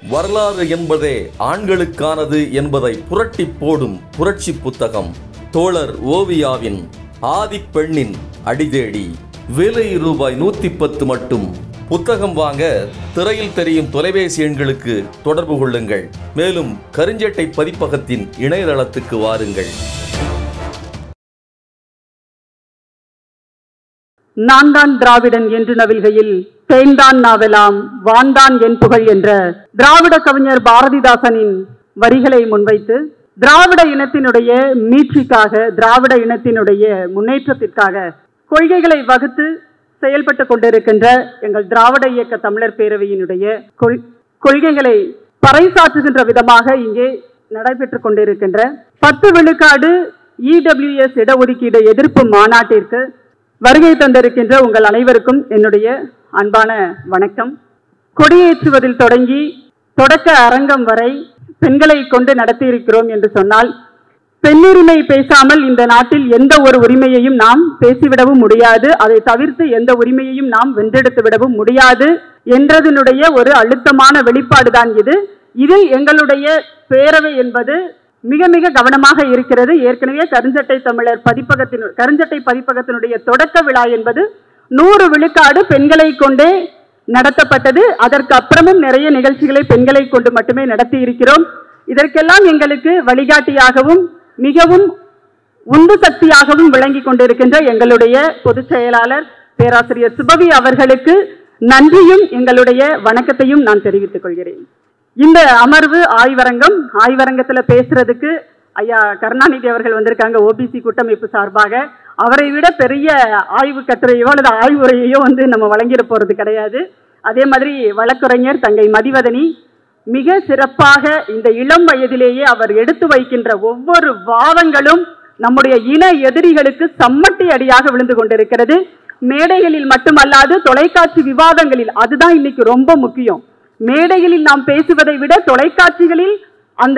வரலாறு என்பதே ஆண்களுக்கானது என்பதை புரட்டி போடும் புரட்சி புத்தகம் தோழர் ஓவியாவின் ஆதிப்பெண்ணின் அடிதேடி விலை ரூபாய் நூத்தி பத்து மட்டும் புத்தகம் வாங்க திரையில் தெரியும் தொலைபேசி எண்களுக்கு தொடர்பு கொள்ளுங்கள் மேலும் கருஞ்சட்டை பதிப்பகத்தின் இணையதளத்துக்கு வாருங்கள் நான் தான் திராவிடன் என்று நவில்கையில் தேன்தான் நாவெலாம் வான்தான் என் புகழ் என்ற திராவிட கவிஞர் பாரதிதாசனின் வரிகளை முன்வைத்து திராவிட இனத்தினுடைய மீட்சிக்காக திராவிட இனத்தினுடைய முன்னேற்றத்திற்காக கொள்கைகளை வகுத்து செயல்பட்டு கொண்டிருக்கின்ற எங்கள் திராவிட இயக்க தமிழர் பேரவையினுடைய கொள்- கொள்கைகளை பறைசாற்றுகின்ற விதமாக இங்கே நடைபெற்றுக் கொண்டிருக்கின்ற பத்து விழுக்காடு இடபிள்யூஎஸ் இடஒதுக்கீடு எதிர்ப்பு மாநாட்டிற்கு வருகை தந்திருக்கின்ற உங்கள் அனைவருக்கும் என்னுடைய அன்பான வணக்கம் கொடியேற்றுவதில் தொடங்கி தொடக்க அரங்கம் வரை பெண்களை கொண்டு நடத்தியிருக்கிறோம் என்று சொன்னால் பெண்ணுரிமை பேசாமல் இந்த நாட்டில் எந்த ஒரு உரிமையையும் நாம் பேசிவிடவும் முடியாது அதை தவிர்த்து எந்த உரிமையையும் நாம் வென்றெடுத்து விடவும் முடியாது என்றதனுடைய ஒரு அழுத்தமான வெளிப்பாடுதான் இது இதில் எங்களுடைய பேரவை என்பது மிக மிக கவனமாக இருக்கிறது ஏற்கனவே கருஞ்சட்டை தமிழர் பதிப்பகத்தின் கருஞ்சட்டை பதிப்பகத்தினுடைய தொடக்க விழா என்பது நூறு விழுக்காடு பெண்களை கொண்டே நடத்தப்பட்டது அதற்கு அப்புறமும் நிறைய நிகழ்ச்சிகளை பெண்களை கொண்டு மட்டுமே நடத்தி இருக்கிறோம் இதற்கெல்லாம் எங்களுக்கு வழிகாட்டியாகவும் மிகவும் உந்து சக்தியாகவும் விளங்கி கொண்டிருக்கின்ற எங்களுடைய பொதுச் செயலாளர் பேராசிரியர் சுபவி அவர்களுக்கு நன்றியும் எங்களுடைய வணக்கத்தையும் நான் தெரிவித்துக் கொள்கிறேன் இந்த அமர்வு ஆய்வரங்கம் ஆய்வரங்கத்துல பேசுறதுக்கு ஐயா கருணாநிதி அவர்கள் வந்திருக்காங்க ஓபிசி கூட்டமைப்பு சார்பாக அவரை விட பெரிய ஆய்வு கட்டுரையோ அல்லது ஆய்வுரையோ வந்து நம்ம வழங்கிட போறது கிடையாது அதே மாதிரி வழக்குரைஞர் தங்கை மதிவதனி மிக சிறப்பாக இந்த இளம் வயதிலேயே அவர் எடுத்து வைக்கின்ற ஒவ்வொரு வாதங்களும் நம்முடைய இன எதிரிகளுக்கு சம்மட்டி அடியாக விழுந்து கொண்டிருக்கிறது மேடைகளில் மட்டுமல்லாது தொலைக்காட்சி விவாதங்களில் அதுதான் இன்னைக்கு ரொம்ப முக்கியம் மேடைகளில் நாம் பேசுவதை விட தொலைக்காட்சிகளில் அந்த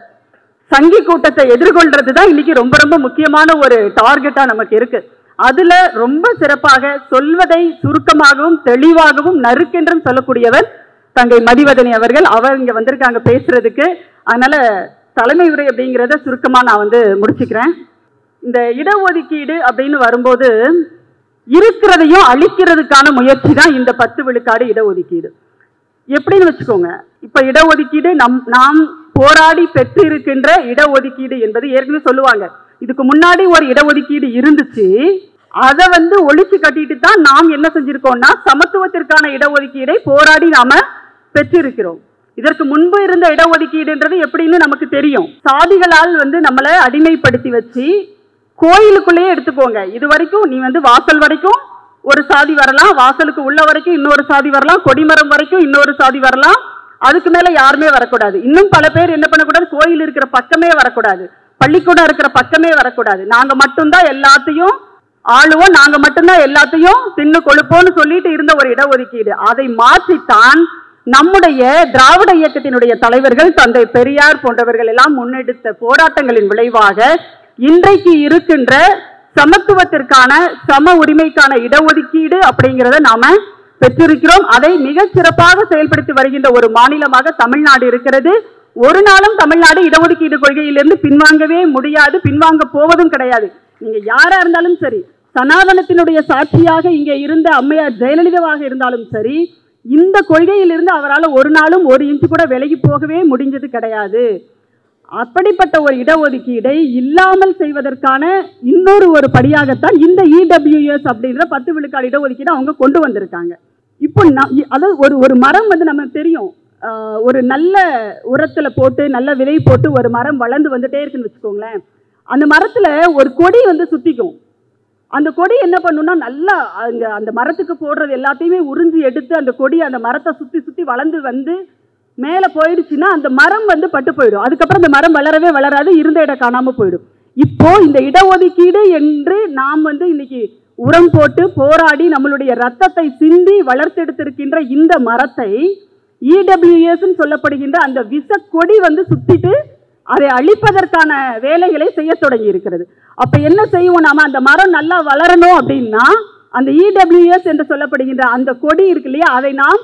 சங்கி கூட்டத்தை எதிர்கொள்றது தான் இன்னைக்கு ரொம்ப ரொம்ப முக்கியமான ஒரு டார்கெட்டா நமக்கு இருக்கு அதுல ரொம்ப சிறப்பாக சொல்வதை சுருக்கமாகவும் தெளிவாகவும் நறுக்கென்றும் சொல்லக்கூடியவர் தங்கை மதிவதனி அவர்கள் அவர் இங்க வந்திருக்காங்க பேசுறதுக்கு அதனால தலைமை உரை அப்படிங்கிறத சுருக்கமா நான் வந்து முடிச்சுக்கிறேன் இந்த இடஒதுக்கீடு அப்படின்னு வரும்போது இருக்கிறதையும் அழிக்கிறதுக்கான முயற்சி தான் இந்த பத்து விழுக்காடு இடஒதுக்கீடு எப்படின்னு வச்சுக்கோங்க இப்ப இடஒதுக்கீடு நம் நாம் போராடி பெற்று இருக்கின்ற இடஒதுக்கீடு என்பது ஏற்கனவே சொல்லுவாங்க இதுக்கு முன்னாடி ஒரு இடஒதுக்கீடு இருந்துச்சு அதை வந்து ஒழிச்சு கட்டிட்டு தான் நாம் என்ன செஞ்சிருக்கோம்னா சமத்துவத்திற்கான இடஒதுக்கீடை போராடி நாம பெற்றிருக்கிறோம் இதற்கு முன்பு இருந்த இடஒதுக்கீடுன்றது எப்படின்னு நமக்கு தெரியும் சாதிகளால் வந்து நம்மளை அடிமைப்படுத்தி வச்சு கோயிலுக்குள்ளேயே எடுத்துக்கோங்க இது வரைக்கும் நீ வந்து வாசல் வரைக்கும் ஒரு சாதி வரலாம் வாசலுக்கு உள்ள வரைக்கும் இன்னொரு சாதி வரலாம் கொடிமரம் வரைக்கும் இன்னொரு சாதி வரலாம் அதுக்கு மேல யாருமே வரக்கூடாது இன்னும் பல பேர் என்ன பண்ணக்கூடாது கோயில் இருக்கிற பக்கமே வரக்கூடாது பள்ளிக்கூடம் இருக்கிற பக்கமே வரக்கூடாது நாங்க மட்டும்தான் எல்லாத்தையும் ஆளுவோம் நாங்க மட்டும்தான் எல்லாத்தையும் தின்னு கொழுப்போம்னு சொல்லிட்டு இருந்த ஒரு இடஒதுக்கீடு அதை மாற்றித்தான் நம்முடைய திராவிட இயக்கத்தினுடைய தலைவர்கள் தந்தை பெரியார் போன்றவர்கள் எல்லாம் முன்னெடுத்த போராட்டங்களின் விளைவாக இன்றைக்கு இருக்கின்ற சமத்துவத்திற்கான சம உரிமைக்கான இடஒதுக்கீடு அப்படிங்கிறத நாம பெற்றிருக்கிறோம் அதை மிக சிறப்பாக செயல்படுத்தி வருகின்ற ஒரு மாநிலமாக தமிழ்நாடு இருக்கிறது ஒரு நாளும் தமிழ்நாடு இடஒதுக்கீடு கொள்கையிலிருந்து பின்வாங்கவே முடியாது பின்வாங்க போவதும் கிடையாது நீங்க யாரா இருந்தாலும் சரி சனாதனத்தினுடைய சாட்சியாக இங்கே இருந்த அம்மையார் ஜெயலலிதாவாக இருந்தாலும் சரி இந்த கொள்கையிலிருந்து அவரால் ஒரு நாளும் ஒரு இன்ச்சு கூட விலகி போகவே முடிஞ்சது கிடையாது அப்படிப்பட்ட ஒரு இடஒதுக்கீடை இல்லாமல் செய்வதற்கான இன்னொரு ஒரு படியாகத்தான் இந்த இடபிள்யூஎஸ் அப்படின்ற பத்து விழுக்காடு இடஒதுக்கீடு அவங்க கொண்டு வந்திருக்காங்க இப்போ ந- இ- அதாவது ஒரு ஒரு மரம் வந்து நமக்கு தெரியும் ஆஹ், ஒரு நல்ல உரத்துல போட்டு நல்ல விதை போட்டு ஒரு மரம் வளர்ந்து வந்துட்டே இருக்குன்னு வச்சுக்கோங்களேன் அந்த மரத்துல ஒரு கொடி வந்து சுத்திக்கும் அந்த கொடி என்ன பண்ணும்னா நல்லா அங்க அந்த மரத்துக்கு போடுறது எல்லாத்தையுமே உறிஞ்சி எடுத்து அந்த கொடி அந்த மரத்தை சுத்தி சுத்தி வளர்ந்து வந்து மேலே போயிடுச்சுன்னா அந்த மரம் வந்து பட்டு போயிடும் அதுக்கப்புறம் அந்த மரம் வளரவே வளராது இருந்த இடம் காணாம போயிடும் இப்போ இந்த இடஒதுக்கீடு என்று நாம் வந்து இன்னைக்கு உரம் போட்டு போராடி நம்மளுடைய ரத்தத்தை சிந்தி வளர்த்தெடுத்திருக்கின்ற இந்த மரத்தை இடபிள்யூஎஸ் சொல்லப்படுகின்ற அந்த விஷ கொடி வந்து சுத்திட்டு அதை அழிப்பதற்கான வேலைகளை செய்ய தொடங்கி இருக்கிறது அப்ப என்ன செய்வோம் நாம அந்த மரம் நல்லா வளரணும் அப்படின்னா அந்த இடபிள்யூஎஸ் என்று சொல்லப்படுகின்ற அந்த கொடி இருக்கு இல்லையா அதை நாம்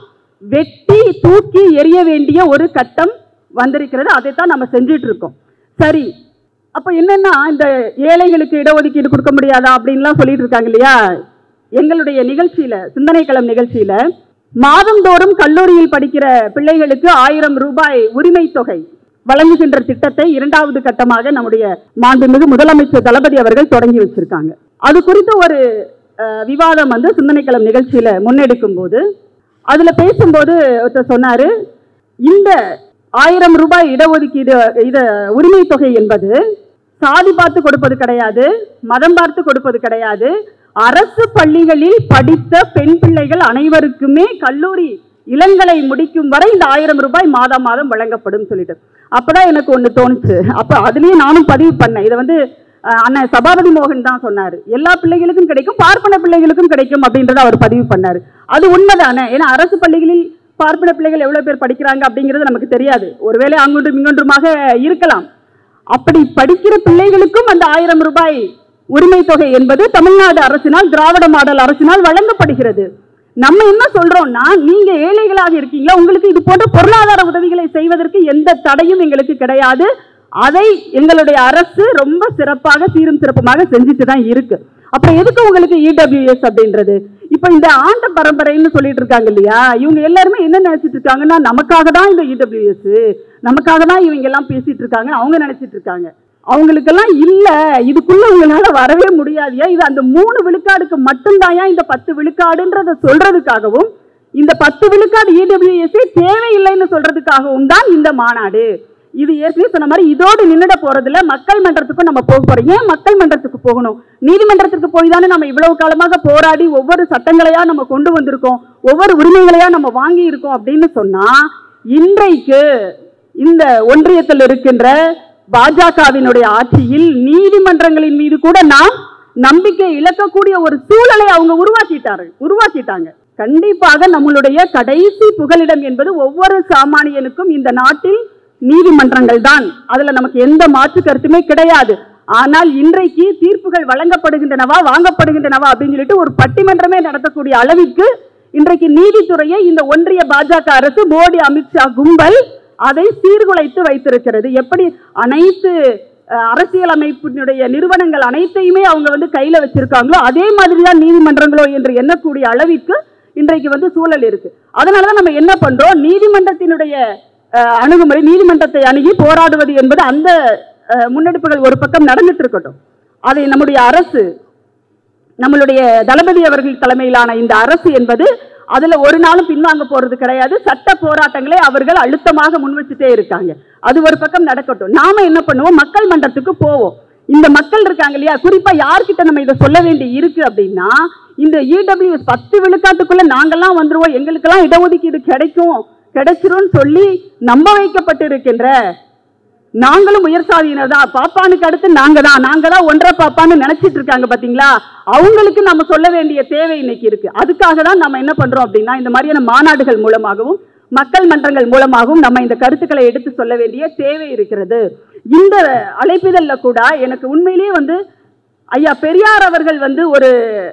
வெட்டி தூக்கி எறிய வேண்டிய ஒரு கட்டம் வந்திருக்கிறது அதைத்தான் நம்ம செஞ்சுட்டு இருக்கோம் சரி அப்ப என்னன்னா இந்த ஏழைகளுக்கு இடஒதுக்கீடு கொடுக்க முடியாதா அப்படின்லாம் சொல்லிட்டு இருக்காங்க இல்லையா எங்களுடைய நிகழ்ச்சியில சிந்தனைக்களம் நிகழ்ச்சியில மாதந்தோறும் கல்லூரியில் படிக்கிற பிள்ளைகளுக்கு ஆயிரம் ரூபாய் உரிமை தொகை வழங்குகின்ற திட்டத்தை இரண்டாவது கட்டமாக நம்முடைய மாண்புமிகு முதலமைச்சர் தளபதி அவர்கள் தொடங்கி வச்சிருக்காங்க அது குறித்த ஒரு அஹ், விவாதம் வந்து சிந்தனைக்களம் நிகழ்ச்சியில முன்னெடுக்கும் போது அதுல பேசும்போது ஒருத்தர் சொன்னாரு இந்த ஆயிரம் ரூபாய் இடஒதுக்கீடு இத உரிமை தொகை என்பது சாதி பார்த்து கொடுப்பது கிடையாது மதம் பார்த்து கொடுப்பது கிடையாது அரசு பள்ளிகளில் படித்த பெண் பிள்ளைகள் அனைவருக்குமே கல்லூரி இளங்கலை முடிக்கும் வரை இந்த ஆயிரம் ரூபாய் மாதம் மாதம் வழங்கப்படும் சொல்லிட்டு அப்பதான் எனக்கு ஒண்ணு தோணுச்சு அப்ப அதுலயே நானும் பதிவு பண்ணேன் இதை வந்து அஹ், அண்ணன் சபாபதி மோகன் தான் சொன்னாரு எல்லா பிள்ளைகளுக்கும் கிடைக்கும் பார்ப்பன பிள்ளைகளுக்கும் கிடைக்கும் அப்படின்றத அவர் பதிவு பண்ணாரு அது உண்மைதானே ஏன்னா அரசு பள்ளிகளில் பார்ப்பன பிள்ளைகள் எவ்வளவு பேர் படிக்கிறாங்க அப்படிங்கிறது நமக்கு தெரியாது ஒருவேளை அங்கொன்றும் இங்கொன்றுமாக இருக்கலாம் அப்படி படிக்கிற பிள்ளைகளுக்கும் அந்த ஆயிரம் ரூபாய் உரிமை தொகை என்பது தமிழ்நாடு அரசினால் திராவிட மாடல் அரசினால் வழங்கப்படுகிறது நம்ம என்ன சொல்றோம்னா நீங்க ஏழைகளாக இருக்கீங்களா உங்களுக்கு இது போன்ற பொருளாதார உதவிகளை செய்வதற்கு எந்த தடையும் எங்களுக்கு கிடையாது அதை எங்களுடைய அரசு ரொம்ப சிறப்பாக சீரும் சிறப்புமாக செஞ்சுட்டு தான் இருக்கு அப்புறம் எதுக்கு உங்களுக்கு இடபிள்யூஎஸ் அப்படின்றது இப்போ இந்த ஆண்ட பரம்பரைன்னு சொல்லிட்டு இருக்காங்க இல்லையா இவங்க எல்லாருமே என்ன நினைச்சிட்டு இருக்காங்கன்னா நமக்காக தான் இந்த இடபிள்யூஎஸ் நமக்காக தான் இவங்க எல்லாம் பேசிட்டு இருக்காங்க அவங்க நினைச்சிட்டு இருக்காங்க அவங்களுக்கெல்லாம் இல்ல இதுக்குள்ள உங்களால வரவே முடியாதுயா இது அந்த மூணு விழுக்காடுக்கு மட்டும்தாயா இந்த பத்து விழுக்காடுன்றத சொல்றதுக்காகவும் இந்த பத்து விழுக்காடு இடபிள்யூஎஸ்ஏ தேவையில்லைன்னு சொல்றதுக்காகவும் தான் இந்த மாநாடு இது ஏற்கனவே சொன்ன மாதிரி இதோடு நின்னுட போறதுல மக்கள் மன்றத்துக்கும் நம்ம போக போறோம் ஏன் மக்கள் மன்றத்துக்கு போகணும் நீதிமன்றத்துக்கு போய் தானே நம்ம இவ்வளவு காலமாக போராடி ஒவ்வொரு சட்டங்களையா நம்ம கொண்டு வந்திருக்கோம் ஒவ்வொரு உரிமைகளையா நம்ம வாங்கி இருக்கோம் அப்படின்னு சொன்னா இன்றைக்கு இந்த ஒன்றியத்தில் இருக்கின்ற பாஜகவினுடைய ஆட்சியில் நீதிமன்றங்களின் மீது கூட நாம் நம்பிக்கை இழக்கக்கூடிய ஒரு சூழலை அவங்க உருவாக்கிட்டாரு உருவாக்கிட்டாங்க கண்டிப்பாக நம்மளுடைய கடைசி புகலிடம் என்பது ஒவ்வொரு சாமானியனுக்கும் இந்த நாட்டில் நீதிமன்றங்கள் தான் அதுல நமக்கு எந்த மாற்று கருத்துமே கிடையாது ஆனால் இன்றைக்கு தீர்ப்புகள் வழங்கப்படுகின்றனவா வாங்கப்படுகின்றனவா அப்படின்னு சொல்லிட்டு ஒரு பட்டிமன்றமே நடத்தக்கூடிய அளவிற்கு இன்றைக்கு நீதித்துறையை இந்த ஒன்றிய பாஜக அரசு மோடி அமித்ஷா கும்பல் அதை சீர்குலைத்து வைத்திருக்கிறது எப்படி அனைத்து அஹ், அரசியலமைப்பினுடைய நிறுவனங்கள் அனைத்தையுமே அவங்க வந்து கையில வச்சிருக்காங்களோ அதே மாதிரி தான் நீதிமன்றங்களோ என்று எண்ணக்கூடிய அளவிற்கு இன்றைக்கு வந்து சூழல் இருக்கு அதனாலதான் நம்ம என்ன பண்றோம் நீதிமன்றத்தினுடைய அஹ், அணுகுமுறை நீதிமன்றத்தை அணுகி போராடுவது என்பது அந்த அஹ், முன்னெடுப்புகள் ஒரு பக்கம் நடந்துட்டு இருக்கட்டும் அதை நம்முடைய அரசு நம்மளுடைய தளபதி அவர்கள் தலைமையிலான இந்த அரசு என்பது அதுல ஒரு நாளும் பின்வாங்க போறது கிடையாது சட்ட போராட்டங்களை அவர்கள் அழுத்தமாக முன்வச்சுட்டே இருக்காங்க அது ஒரு பக்கம் நடக்கட்டும் நாம என்ன பண்ணுவோம் மக்கள் மன்றத்துக்கு போவோம் இந்த மக்கள் இருக்காங்க இல்லையா குறிப்பா யார்கிட்ட நம்ம இதை சொல்ல வேண்டி இருக்கு அப்படின்னா இந்த இடபிள்யூஎஸ் பத்து விழுக்காட்டுக்குள்ள நாங்கெல்லாம் வந்துருவோம் எங்களுக்கெல்லாம் இடஒதுக்கீடு கிடைக்கும் கிடைச்சிரும்னு சொல்லி நம்ப வைக்கப்பட்டு இருக்கின்ற நாங்களும் உயர் சாதியினர் தான் பாப்பானுக்கு அடுத்து நாங்க தான் நாங்க தான் ஒன்றரை பாப்பான்னு நினைச்சிட்டு இருக்காங்க பாத்தீங்களா அவங்களுக்கு நம்ம சொல்ல வேண்டிய தேவை இன்னைக்கு இருக்கு அதுக்காக தான் நம்ம என்ன பண்றோம் அப்படின்னா இந்த மாதிரியான மாநாடுகள் மூலமாகவும் மக்கள் மன்றங்கள் மூலமாகவும் நம்ம இந்த கருத்துக்களை எடுத்து சொல்ல வேண்டிய தேவை இருக்கிறது இந்த அழைப்பிதழ்ல கூட எனக்கு உண்மையிலேயே வந்து ஐயா பெரியார் அவர்கள் வந்து ஒரு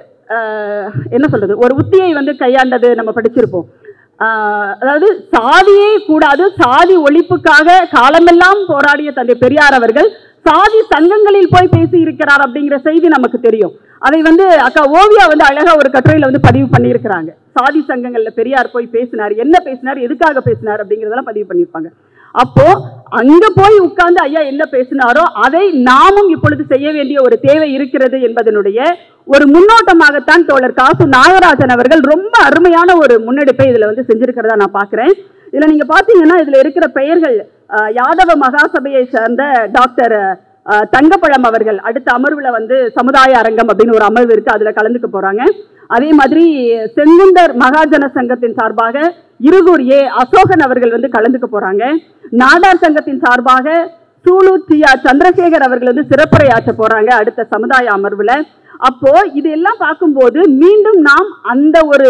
அஹ், என்ன சொல்றது ஒரு உத்தியை வந்து கையாண்டது நம்ம படிச்சிருப்போம் ஆஹ் அதாவது சாதியே கூடாது சாதி ஒழிப்புக்காக காலமெல்லாம் போராடிய தந்தை பெரியார் அவர்கள் சாதி சங்கங்களில் போய் பேசி இருக்கிறார் அப்படிங்கிற செய்தி நமக்கு தெரியும் அதை வந்து அக்கா ஓவியா வந்து அழகா ஒரு கட்டுரையில வந்து பதிவு பண்ணியிருக்கிறாங்க சாதி சங்கங்கள்ல பெரியார் போய் பேசினார் என்ன பேசினார் எதுக்காக பேசினார் அப்படிங்கறதெல்லாம் பதிவு பண்ணியிருப்பாங்க அப்போ அங்க போய் உட்கார்ந்து ஐயா என்ன பேசினாரோ அதை நாமும் இப்பொழுது செய்ய வேண்டிய ஒரு தேவை இருக்கிறது என்பதனுடைய ஒரு முன்னோட்டமாகத்தான் தோழர் காசு நாகராஜன் அவர்கள் ரொம்ப அருமையான ஒரு முன்னெடுப்பை இதுல வந்து செஞ்சிருக்கிறதா நான் பார்க்கிறேன் இதுல நீங்க பாத்தீங்கன்னா இதுல இருக்கிற பெயர்கள் அஹ், யாதவ மகாசபையை சேர்ந்த டாக்டர் அஹ், தங்கப்பழம் அவர்கள் அடுத்த அமர்வுல வந்து சமுதாய அரங்கம் அப்படின்னு ஒரு அமர்வு இருக்கு அதுல கலந்துக்க போறாங்க அதே மாதிரி செங்குந்தர் மகாஜன சங்கத்தின் சார்பாக இருகூர் ஏ அசோகன் அவர்கள் வந்து கலந்துக்க போறாங்க நாடார் சங்கத்தின் சார்பாக சூலூர் டி ஆர் சந்திரசேகர் அவர்கள் வந்து சிறப்புரையாற்ற போறாங்க அடுத்த சமுதாய அமர்வுல அப்போ இது எல்லாம் பார்க்கும்போது மீண்டும் நாம் அந்த ஒரு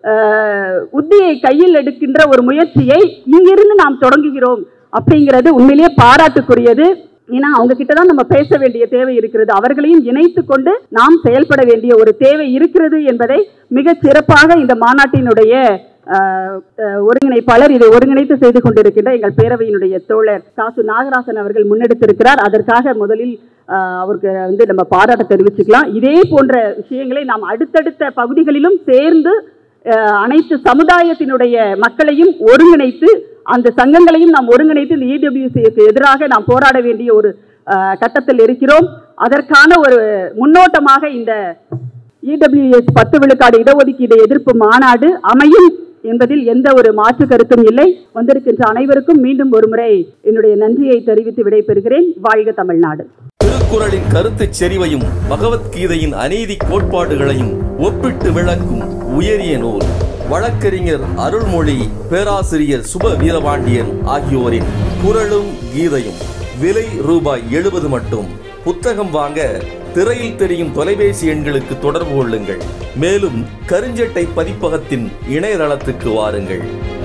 அஹ், உத்தியை கையில் எடுக்கின்ற ஒரு முயற்சியை இங்கிருந்து நாம் தொடங்குகிறோம் அப்படிங்கிறது உண்மையிலேயே பாராட்டுக்குரியது ஏன்னா அவங்க கிட்ட தான் நம்ம பேச வேண்டிய தேவை இருக்கிறது அவர்களையும் இணைத்து கொண்டு நாம் செயல்பட வேண்டிய ஒரு தேவை இருக்கிறது என்பதை மிகச் சிறப்பாக இந்த மாநாட்டினுடைய அஹ், அஹ், ஒருங்கிணைப்பாளர் இதை ஒருங்கிணைத்து செய்து கொண்டிருக்கின்ற எங்கள் பேரவையினுடைய தோழர் காசு நாகராசன் அவர்கள் முன்னெடுத்திருக்கிறார் அதற்காக முதலில் அஹ், அவருக்கு வந்து நம்ம பாராட்ட தெரிவிச்சுக்கலாம் இதே போன்ற விஷயங்களை நாம் அடுத்தடுத்த பகுதிகளிலும் சேர்ந்து அஹ், அனைத்து சமுதாயத்தினுடைய மக்களையும் ஒருங்கிணைத்து அந்த சங்கங்களையும் நாம் ஒருங்கிணைத்து இந்த இடபிள்யூசிக்கு எதிராக நாம் போராட வேண்டிய ஒரு அஹ், கட்டத்தில் இருக்கிறோம் அதற்கான ஒரு முன்னோட்டமாக இந்த இடபிள்யூஎஸ் பத்து விழுக்காடு இடஒதுக்கீடு எதிர்ப்பு மாநாடு அமையும் என்பதில் எந்த ஒரு மாற்று கருத்தும் இல்லை வந்திருக்கின்ற அனைவருக்கும் மீண்டும் ஒருமுறை என்னுடைய நன்றியை தெரிவித்து விடைபெறுகிறேன் வாழ்க தமிழ்நாடு திருக்குறளின் கருத்துச் செறிவையும் பகவத்கீதையின் அநீதி கோட்பாடுகளையும் ஒப்பிட்டு விளக்கும் உயரிய நூல் வழக்கறிஞர் அருள்மொழி பேராசிரியர் சுப வீரபாண்டியன் ஆகியோரின் குறளும் கீதையும் விலை ரூபாய் எழுபது மட்டும் புத்தகம் வாங்க திரையில் தெரியும் தொலைபேசி எண்களுக்கு தொடர்பு கொள்ளுங்கள் மேலும் கருஞ்சட்டை பதிப்பகத்தின் இணையதளத்துக்கு வாருங்கள்